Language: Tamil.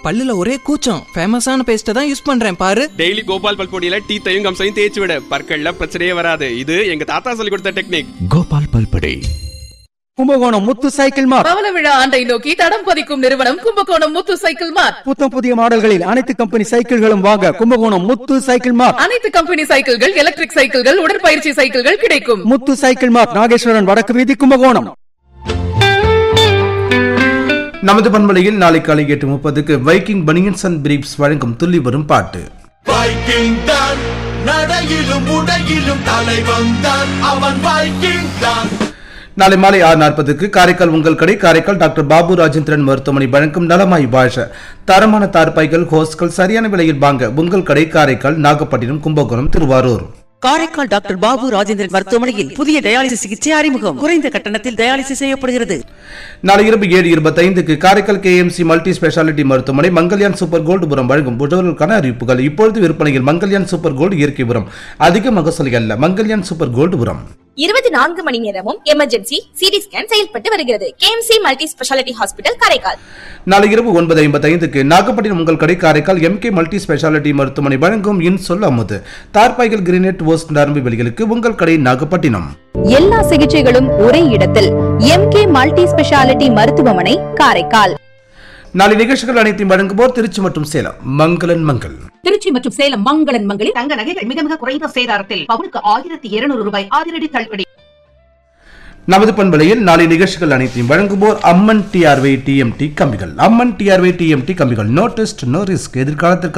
பல்லுல ஒரே கூச்சம் ஃபேமஸான பேஸ்ட்டை தான் யூஸ் பண்றேன் பாரு டெய்லி கோபால் பல்பொடியில டீத்தையும் கம்சையும் தேய்ச்சி விட பற்கள்ல பிரச்சனையே வராது இது எங்க தாத்தா சொல்லி கொடுத்த டெக்னிக் கோபால் பல்படை கும்பகோணம் முத்து சைக்கிள் மார்ட் பவள விழா ஆண்டை நோக்கி தடம் பதிக்கும் நிறுவனம் கும்பகோணம் முத்து சைக்கிள் மார்ட் புத்தம் புதிய மாடல்களில் அனைத்து கம்பெனி சைக்கிள்களும் வாங்க கும்பகோணம் முத்து சைக்கிள் மார்ட் அனைத்து கம்பெனி சைக்கிள்கள் எலக்ட்ரிக் சைக்கிள்கள் உடற்பயிற்சி சைக்கிள்கள் கிடைக்கும் முத்து சைக்கிள் மார்ட் நாகேஸ்வரன் வடக்கு வீதி கும்பகோணம் நமது பண்பலையில் நாளை காலை எட்டு முப்பதுக்கு வைக்கிங் பனியன்ஸ் அண்ட் பிரீப்ஸ் வழங்கும் துள்ளி வரும் பாட்டு வைக்கிங் தான் நடையிலும் உடையிலும் தலைவன் தான் அவன் வைக்கிங் தான் நாளை மாலை ஆறு நாற்பதுக்கு காரைக்கால் உங்கள் கடை காரைக்கால் டாக்டர் பாபு ராஜேந்திரன் மருத்துவமனை வழங்கும் நலமாய் பாஷ தரமான தார்பாய்கள் ஹோஸ்கள் சரியான விலையில் வாங்க உங்கள் கடை காரைக்கால் நாகப்பட்டினம் கும்பகோணம் திருவாரூர் காரைக்கால் டாக்டர் பாபு ராஜேந்திரன் மருத்துவமனையில் புதிய டயாலிசிஸ் சிகிச்சை அறிமுகம் குறைந்த கட்டணத்தில் டயாலிசிஸ் செய்யப்படுகிறது நாளை இரவு ஏழு இருபத்தைந்துக்கு காரைக்கால் கேஎம்சி மல்டி ஸ்பெஷாலிட்டி மருத்துவமனை மங்கல்யான் சூப்பர் கோல்டு உரம் வழங்கும் புடவர்களுக்கான அறிவிப்புகள் இப்பொழுது விற்பனையில் மங்கல்யான் சூப்பர் கோல்டு இயற்கை உரம் அதிக மகசூல் அல்ல மங்கல்யான் சூப்பர் கோல்டு உரம் இருபத்தி நான்கு மணி நேரமும் எமர்ஜென்சி சிடி ஸ்கேன் செயல்பட்டு வருகிறது KMC multi speciality hospital Karaikal நாளை இரவு ஒன்பது ஐம்பத்தைந்துக்கு நாகப்பட்டினம் உங்கள் கடை காரைக்கால் எம்கே மல்டி ஸ்பெஷாலிட்டி மருத்துவமனை வழங்கும் இன் சொல் அமுது தார்பாய்கள் கிரினெட் ஓஸ்ட் நரம்பு வெளிகளுக்கு உங்கள் கடை நாகப்பட்டினம் எல்லா சிகிச்சைகளும் ஒரே இடத்தில் எம்கே மல்டி ஸ்பெஷாலிட்டி மருத்துவமனை காரைக்கால் நாளை நிகழ்ச்சிகள் அனைத்தையும் வழங்குவோர் திருச்சி மற்றும் சேலம் மங்களன் மங்கள் திருச்சி மற்றும் சேலம் மங்களன் மங்களில் தங்க நகைகள் மிக மிக குறைந்த சேதாரத்தில் பவுனுக்கு ஆயிரத்தி இருநூறு ரூபாய் அதிரடி தள்ளுபடி நமது பண்பலையில் நாளை நிகழ்ச்சிகள் அனைத்தையும் வழங்குவோர் அம்மன் டிஆர்வை டிஎம்டி கம்பிகள் அம்மன் டிஆர்வை டிஎம்டி கம்பிகள் நோ டெஸ்ட் நோ ரிஸ்க் எதிர்காலத்திற்கு